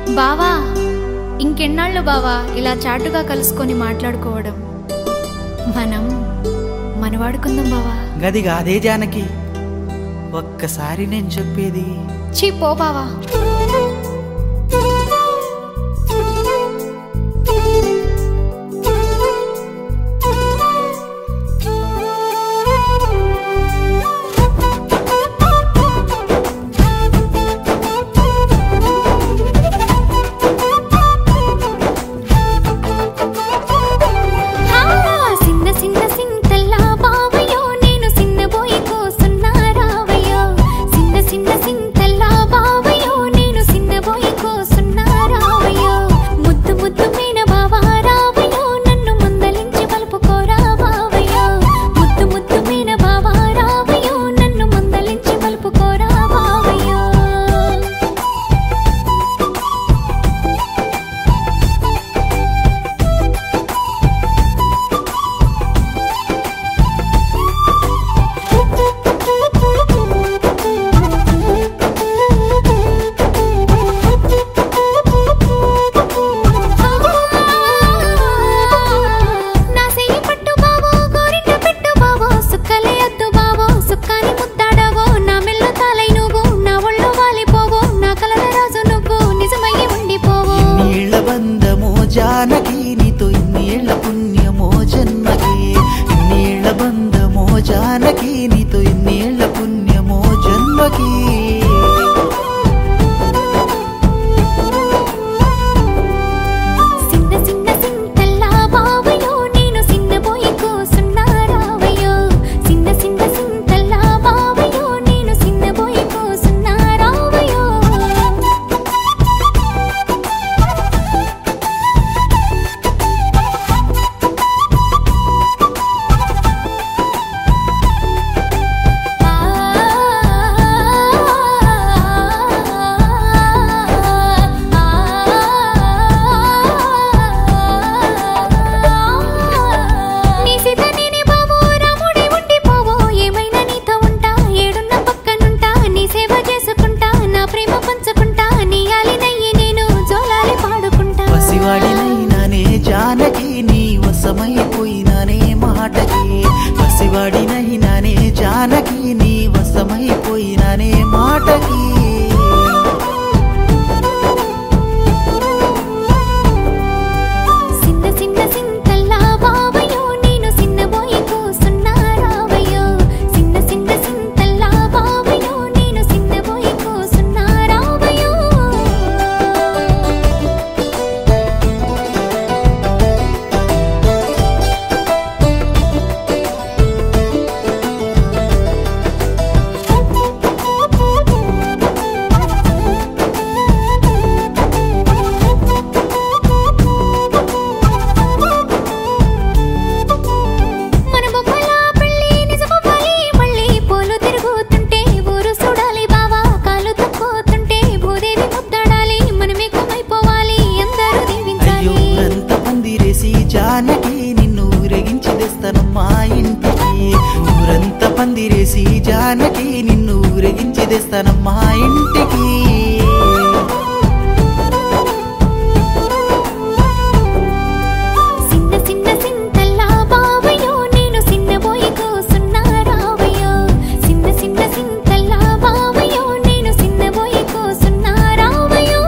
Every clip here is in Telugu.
బావా ఇంకెన్నాళ్ళు బావా ఇలా చాటుగా కలుసుకొని మాట్లాడుకోవడం మనం మనవాడుకుందాం బావా గది కాదే జానకి ఒక్కసారి నేను చెప్పేది చీ పో బావా హా, సిన్న సిన్న సింతల్లా బావయ్యో నేను సిన్నబోయి కోసున్నా రావయ్యో సిన్న సిన్న సింతల్లా బావయ్యో నేను సిన్నబోయి కోసున్నా రావయ్యో ముద్దు ముద్దు మీన బావా రావయ్యో నన్ను మందలించి పలుపుకోరా బావయ్యో ముద్దు ముద్దు మీన బావా రావయ్యో నన్ను మందలించి పలుపుకోరా బావయ్యో నా సెయ్యి పట్టు బావో గోరింట పెట్టు బావో సుక్కలే అద్దు బావో సుక్కాని ముద్దాడవో నా మెల్ల తాలై నువ్వు నా ఒళ్ళో వాలిపోవో నా కలల రాజు నువ్వు నిజమయ్యి ఉండిపోవో నీళ్ళ బంధమో జానకి నీతో ఇన్నేళ్ల పుణ్యమో జన్మకి నీళ్ళ బంధమో జానకి నీతో ఇన్నేళ్ల పుణ్యమో జన్మకి సిన్న సిన్న సింతల్లా బావయ్యో నేను సిన్నబోయి కోసున్నా రావయ్యో సిన్న సిన్న సింతల్లా బావయ్యో నేను సిన్నబోయి కోసున్నా రావయ్యో నీ సీత నేనే బావో రాముడే ఉండిపోవో ఏమైనా నీతో ఉంటా ఏడున్న పక్కనుంటా నీ సేవ చేసుకుంటా నా ప్రేమ పంచుకుంటా నీ ఆలినయ్యి నేను జోలాలి పాడుకుంటా పసివాడినైనానే జానకి నీ వశమైపోయినానే మాటకి పసివాడినైనానే జానకి నీ వశమైపోయినానే మాటకి సిన్న సిన్న సింతల్లా బావయ్యో నేను సిన్నబోయి కోసున్నా రావయ్యో సిన్న సిన్న సింతల్లా బావయ్యో నేను సిన్నబోయి కోసున్నా రావయ్యో మన బొమ్మల పెళ్ళి నిజమవ్వాలి మళ్ళీ పోలు తిరుగుతుంటే ఊరు చూడాలి బావా కాలు తక్కుతుంటే భూదేవి ముద్దాడాలి మనమే కుమైపోవాలి అందరూ అయ్యో దీవించాలి ఊరంతా పందిరేసి జానకి నిన్ను ఊరేగించి తెస్తానమ్మా ఇంటికి ఊరంతా పందిరేసి జానకి నిన్ను ఊరేగించి తెస్తానమ్మా ఇంటికి సిన్న సిన్న సింతల్లా బావయ్యో నేను సిన్నబోయి కోసున్నా రావయ్యో సిన్న సిన్న సింతల్లా బావయ్యో నేను సిన్నబోయి కోసున్నా రావయ్యో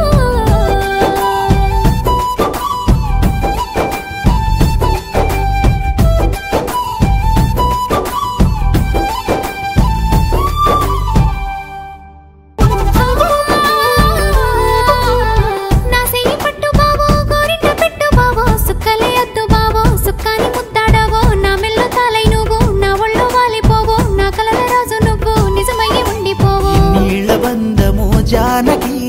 నా సెయ్యి పట్టు బావో గోరింట పెట్టు బావో సుక్కలే అద్దు బావో సుక్కాని ముద్దాడవో నా మెల్ల తాలై నువ్వు నా ఒళ్ళో వాలిపోవో నా కలల రాజు నువ్వు నిజమయ్యి ఉండిపోవో నీళ్ళ బంధమో జానకి